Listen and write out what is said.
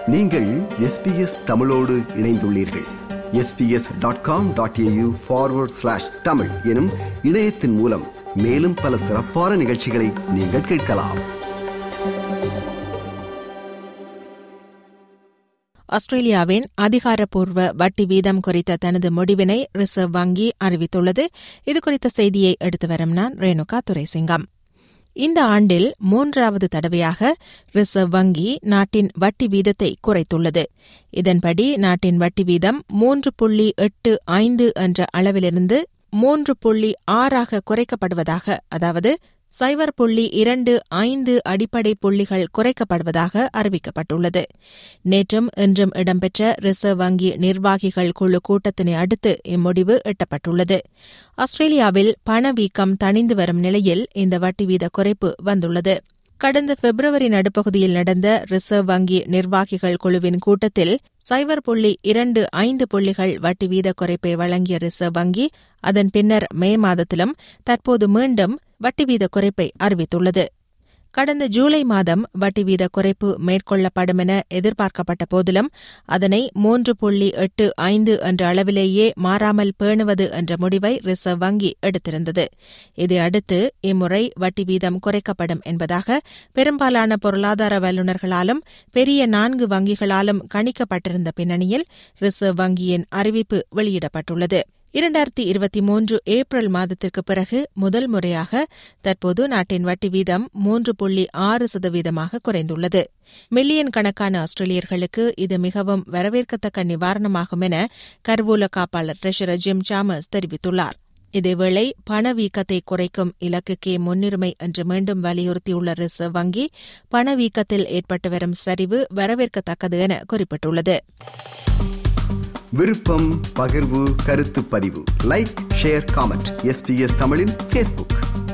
நீங்கள் எஸ்பிஎஸ் தமிழோடு இணைந்துள்ளீர்கள் SBS dot com dot AU forward slash Tamil எனும் இணையத்தின் மூலம் மேலும் பல சிறப்பான நிகழ்ச்சிகளை நீங்கள் கேட்கலாம் ஆஸ்திரேலியாவின் அதிகாரப்பூர்வ வட்டி வீதம் குறித்த தனது முடிவினை ரிசர்வ் வங்கி அறிவித்துள்ளது இதுகுறித்த செய்தியை எடுத்து வரும் நான் ரேணுகா துரைசிங்கம் இந்த ஆண்டில் மூன்றாவது தடவையாக ரிசர்வ் வங்கி நாட்டின் வட்டி வீதத்தை குறைத்துள்ளது இதன்படி நாட்டின் வட்டி வீதம் மூன்று புள்ளி எட்டு ஐந்து என்ற அளவிலிருந்து மூன்று புள்ளி ஆறாக குறைக்கப்படுவதாக அதாவது சைபர் புள்ளி இரண்டு ஐந்து அடிப்படை புள்ளிகள் குறைக்கப்படுவதாக அறிவிக்கப்பட்டுள்ளது நேற்றும் இன்றும் இடம்பெற்ற ரிசர்வ் வங்கி நிர்வாகிகள் குழு கூட்டத்தினை அடுத்து இம்முடிவு எட்டப்பட்டுள்ளது ஆஸ்திரேலியாவில் பணவீக்கம் தணிந்து வரும் நிலையில் இந்த வட்டி வீத குறைப்பு வந்துள்ளது கடந்த பிப்ரவரி நடுப்பகுதியில் நடந்த ரிசர்வ் வங்கி நிர்வாகிகள் குழுவின் கூட்டத்தில் சைபர் புள்ளி இரண்டு ஐந்து புள்ளிகள் வட்டி வீத குறைப்பை வழங்கிய ரிசர்வ் வங்கி அதன் பின்னர் மே மாதத்திலும் தற்போது மீண்டும் வட்டி வீத குறைப்பை அறிவித்துள்ளது கடந்த ஜூலை மாதம் வட்டி வீத குறைப்பு மேற்கொள்ளப்படும் என எதிர்பார்க்கப்பட்ட போதிலும் அதனை மூன்று புள்ளி எட்டு ஐந்து என்ற அளவிலேயே மாறாமல் பேணுவது என்ற முடிவை ரிசர்வ் வங்கி எடுத்திருந்தது இதையடுத்து இம்முறை வட்டி வீதம் குறைக்கப்படும் என்பதாக பெரும்பாலான பொருளாதார வல்லுநர்களாலும் பெரிய நான்கு வங்கிகளாலும் கணிக்கப்பட்டிருந்த பின்னணியில் ரிசர்வ் வங்கியின் அறிவிப்பு வெளியிடப்பட்டுள்ளது இரண்டாயிரத்தி இருபத்தி மூன்று ஏப்ரல் மாதத்திற்கு பிறகு முதல் முறையாக தற்போது நாட்டின் வட்டி வீதம் மூன்று புள்ளி ஆறு சதவீதமாக குறைந்துள்ளது மில்லியன் கணக்கான ஆஸ்திரேலியர்களுக்கு இது மிகவும் வரவேற்கத்தக்க நிவாரணமாகும் என கருவூல காப்பாளர் ட்ரெஷரர் ஜிம் சாமஸ் தெரிவித்துள்ளார் இதேவேளை பணவீக்கத்தை குறைக்கும் இலக்குக்கே முன்னுரிமை என்று மீண்டும் வலியுறுத்தியுள்ள ரிசர்வ் வங்கி பணவீக்கத்தில் ஏற்பட்டு வரும் சரிவு வரவேற்கத்தக்கது என குறிப்பிட்டுள்ளது விருப்பம் பகிர்வு கருத்து பதிவு லைக் ஷேர் காமெண்ட் எஸ்பிஎஸ் தமிழின் ஃபேஸ்புக்